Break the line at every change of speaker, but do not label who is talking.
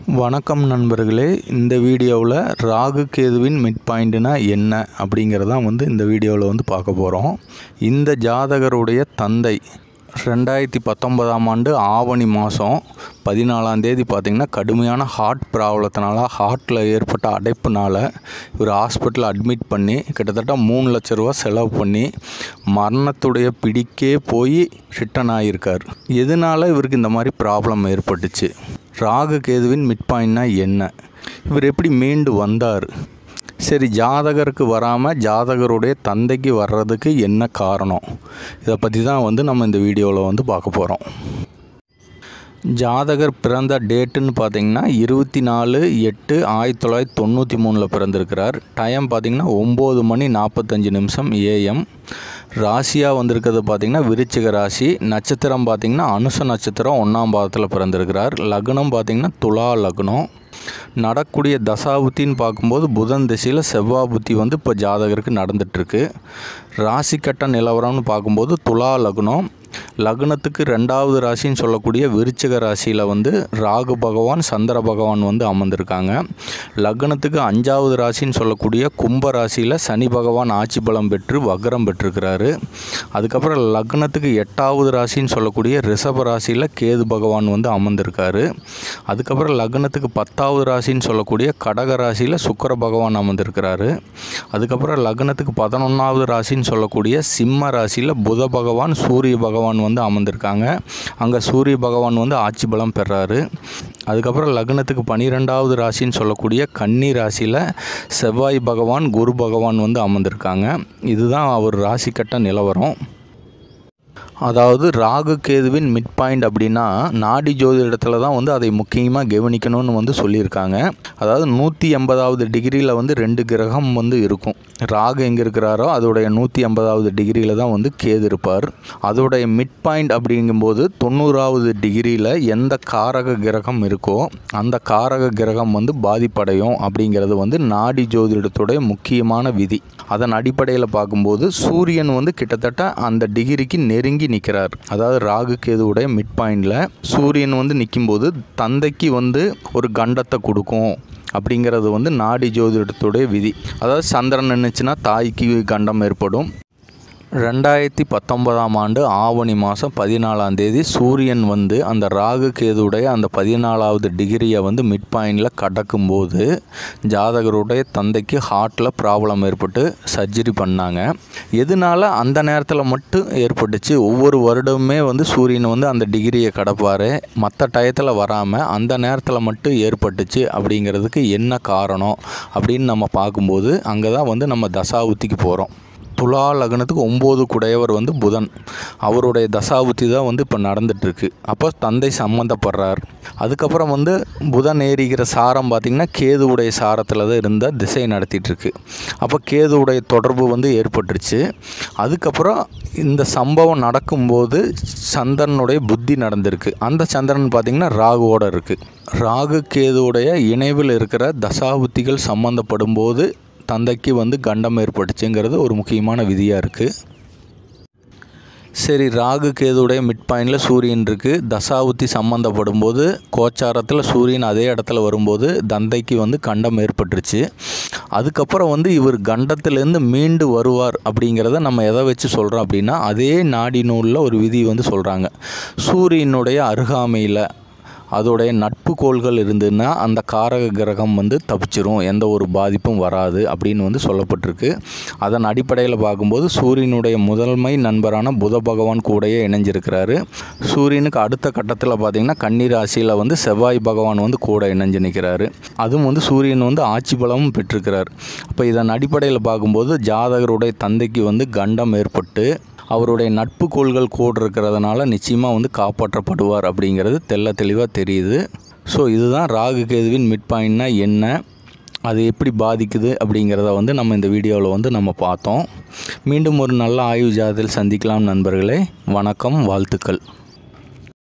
வணக்கம் நண்பர்களே இந்த வீடியோவில் ராகு கேதுவின் மிட் பாயிண்ட்னா என்ன அப்படிங்கிறதான் வந்து இந்த வீடியோவில் வந்து பார்க்க போகிறோம் இந்த ஜாதகருடைய தந்தை ரெண்டாயிரத்தி பத்தொன்பதாம் ஆண்டு ஆவணி மாதம் பதினாலாம் தேதி பார்த்திங்கன்னா கடுமையான ஹார்ட் ப்ராப்ளத்தினால ஹார்ட்டில் ஏற்பட்ட அடைப்புனால இவர் ஹாஸ்பிட்டலில் அட்மிட் பண்ணி கிட்டத்தட்ட மூணு லட்ச ரூபா செலவு பண்ணி மரணத்துடைய பிடிக்கே போய் ரிட்டன் ஆகியிருக்கார் எதனால் இவருக்கு இந்த மாதிரி ப்ராப்ளம் ஏற்பட்டுச்சு ராகு கேதுவின் மிட் பாயிண்ட்னா என்ன இவர் எப்படி மீண்டு வந்தார் சரி ஜாதகருக்கு வராமல் ஜாதகருடைய தந்தைக்கு வர்றதுக்கு என்ன காரணம் இதை பற்றி தான் வந்து நம்ம இந்த வீடியோவில் வந்து பார்க்க போகிறோம் ஜாதகர் பிறந்த டேட்டுன்னு பார்த்தீங்கன்னா இருபத்தி நாலு எட்டு ஆயிரத்தி தொள்ளாயிரத்தி தொண்ணூற்றி மூணில் பிறந்திருக்கிறார் டைம் பார்த்தீங்கன்னா ஒம்பது மணி நாற்பத்தஞ்சு நிமிஷம் ஏஎம் ராசியாக வந்திருக்கிறது பார்த்திங்கன்னா விருச்சிக ராசி நட்சத்திரம் பார்த்திங்கன்னா அனுச நட்சத்திரம் ஒன்றாம் பாதத்தில் பிறந்திருக்கிறார் லக்னம் பார்த்திங்கன்னா துலா லக்னம் நடக்கூடிய தசாபுத்தின்னு பார்க்கும்போது புதன் திசையில் செவ்வாய் புத்தி வந்து இப்போ ஜாதகருக்கு நடந்துகிட்ருக்கு ராசி கட்ட நிலவரம்னு பார்க்கும்போது துலா லக்னம் லக்னத்துக்கு ரெண்டாவது ராசின்னு சொல்லக்கூடிய விருச்சிக ராசியில் வந்து ராகு பகவான் சந்திர பகவான் வந்து அமர்ந்திருக்காங்க லக்னத்துக்கு அஞ்சாவது ராசின்னு சொல்லக்கூடிய கும்ப ராசியில் சனி பகவான் ஆட்சி பலம் பெற்று வக்ரம் பெற்றிருக்கிறாரு அதுக்கப்புறம் லக்னத்துக்கு எட்டாவது ராசின்னு சொல்லக்கூடிய ரிஷப ராசியில் கேது பகவான் வந்து அமர்ந்திருக்காரு அதுக்கப்புறம் லக்னத்துக்கு பத்தாவது ராசின்னு சொல்லக்கூடிய கடக ராசியில் சுக்கர பகவான் அமர்ந்திருக்கிறாரு அதுக்கப்புறம் லக்னத்துக்கு பதினொன்றாவது ராசின்னு சொல்லக்கூடிய சிம்ம ராசியில் புத பகவான் சூரிய பகவான் வந்து அமர்ந்திருக்காங்க அங்கே சூரிய பகவான் வந்து ஆட்சி பலம் பெறாரு அதுக்கப்புறம் லக்னத்துக்கு பன்னிரெண்டாவது ராசின்னு சொல்லக்கூடிய கன்னி ராசியில் செவ்வாய் பகவான் குரு பகவான் வந்து அமர்ந்திருக்காங்க இதுதான் அவர் ராசி கட்ட நிலவரம் அதாவது ராகு கேதுவின் மிட் பாயிண்ட் அப்படின்னா நாடி ஜோதிடத்தில் தான் வந்து அதை முக்கியமாக கவனிக்கணும்னு வந்து சொல்லியிருக்காங்க அதாவது நூற்றி எண்பதாவது டிகிரியில் வந்து ரெண்டு கிரகம் வந்து இருக்கும் ராகு எங்கே இருக்கிறாரோ அதோடைய நூற்றி எண்பதாவது டிகிரியில் தான் வந்து கேது இருப்பார் அதோடைய மிட் பாயிண்ட் அப்படிங்கும்போது தொண்ணூறாவது டிகிரியில் எந்த காரக கிரகம் இருக்கோ அந்த காரக கிரகம் வந்து பாதிப்படையும் அப்படிங்கிறது வந்து நாடி ஜோதிடத்துடைய முக்கியமான விதி அதன் அடிப்படையில் பார்க்கும்போது சூரியன் வந்து கிட்டத்தட்ட அந்த டிகிரிக்கு நெருங்கி நிற்கிறார் அதாவது ராகு கேதுவுடைய மிட் பாயிண்டில் சூரியன் வந்து நிற்கும்போது தந்தைக்கு வந்து ஒரு கண்டத்தை கொடுக்கும் அப்படிங்கிறது வந்து நாடி ஜோதிடத்துடைய விதி அதாவது சந்திரன் நின்றுச்சுன்னா தாய்க்கு கண்டம் ஏற்படும் ரெண்டாயிரத்தி பத்தொன்பதாம் ஆண்டு ஆவணி மாதம் பதினாலாம் தேதி சூரியன் வந்து அந்த ராகு கேதுடைய அந்த பதினாலாவது டிகிரியை வந்து மிட் பாயிண்டில் கடக்கும்போது ஜாதகருடைய தந்தைக்கு ஹார்ட்டில் ப்ராப்ளம் ஏற்பட்டு சர்ஜரி பண்ணாங்க எதனால அந்த நேரத்தில் மட்டும் ஏற்பட்டுச்சு ஒவ்வொரு வருடமுமே வந்து சூரியன் வந்து அந்த டிகிரியை கடப்பார் மற்ற டயத்தில் வராமல் அந்த நேரத்தில் மட்டும் ஏற்பட்டுச்சு அப்படிங்கிறதுக்கு என்ன காரணம் அப்படின்னு நம்ம பார்க்கும்போது அங்கே தான் வந்து நம்ம தசாவுத்திக்கு போகிறோம் துலா லக்னத்துக்கு ஒம்பது குடையவர் வந்து புதன் அவருடைய தசாபுத்தி தான் வந்து இப்போ நடந்துகிட்ருக்கு அப்போ தந்தை சம்மந்தப்படுறார் அதுக்கப்புறம் வந்து புதன் ஏறிக்கிற சாரம் பார்த்திங்கன்னா கேதுவுடைய சாரத்தில் தான் இருந்த திசை நடத்திட்டுருக்கு அப்போ கேதுவுடைய தொடர்பு வந்து ஏற்பட்டுருச்சு அதுக்கப்புறம் இந்த சம்பவம் நடக்கும்போது சந்திரனுடைய புத்தி நடந்திருக்கு அந்த சந்திரன் பார்த்திங்கன்னா ராகுவோடு இருக்குது ராகு கேதுவுடைய இணைவில் இருக்கிற தசாபுத்திகள் சம்மந்தப்படும் போது தந்தைக்கு வந்து கண்டம் ஏற்பட்டுச்சுங்கிறது ஒரு முக்கியமான விதியாக இருக்குது சரி ராகு கேதுடைய மிட் பாயிண்டில் சூரியன் இருக்குது தசாவுத்தி சம்மந்தப்படும் போது கோச்சாரத்தில் சூரியன் அதே இடத்துல வரும்போது தந்தைக்கு வந்து கண்டம் ஏற்பட்டுருச்சு அதுக்கப்புறம் வந்து இவர் கண்டத்திலேருந்து மீண்டு வருவார் அப்படிங்கிறத நம்ம எதை வச்சு சொல்கிறோம் அப்படின்னா அதே நாடி நூலில் ஒரு விதி வந்து சொல்கிறாங்க சூரியனுடைய அருகாமையில் அதோடைய நட்பு கோள்கள் இருந்ததுன்னா அந்த காரக கிரகம் வந்து தப்பிச்சிரும் எந்த ஒரு பாதிப்பும் வராது அப்படின்னு வந்து சொல்லப்பட்டிருக்கு அதன் அடிப்படையில் பார்க்கும்போது சூரியனுடைய முதன்மை நண்பரான புத பகவான் கூடயே இணைஞ்சிருக்கிறாரு சூரியனுக்கு அடுத்த கட்டத்தில் பார்த்திங்கன்னா கன்னி ராசியில் வந்து செவ்வாய் பகவான் வந்து கூட இணைஞ்சு நிற்கிறாரு அதுவும் வந்து சூரியன் வந்து ஆட்சி பலமும் பெற்றிருக்கிறார் அப்போ இதன் அடிப்படையில் பார்க்கும்போது ஜாதகருடைய தந்தைக்கு வந்து கண்டம் ஏற்பட்டு அவருடைய நட்பு கோள்கள் கோடு இருக்கிறதுனால நிச்சயமாக வந்து காப்பாற்றப்படுவார் அப்படிங்கிறது தெல்ல தெளிவாக தெரியுது ஸோ இதுதான் ராகு கேதுவின் மிட் பாயிண்ட்னா என்ன அது எப்படி பாதிக்குது அப்படிங்கிறத வந்து நம்ம இந்த வீடியோவில் வந்து நம்ம பார்த்தோம் மீண்டும் ஒரு நல்ல ஆய்வு ஜாதத்தில் சந்திக்கலாம் நண்பர்களே வணக்கம் வாழ்த்துக்கள்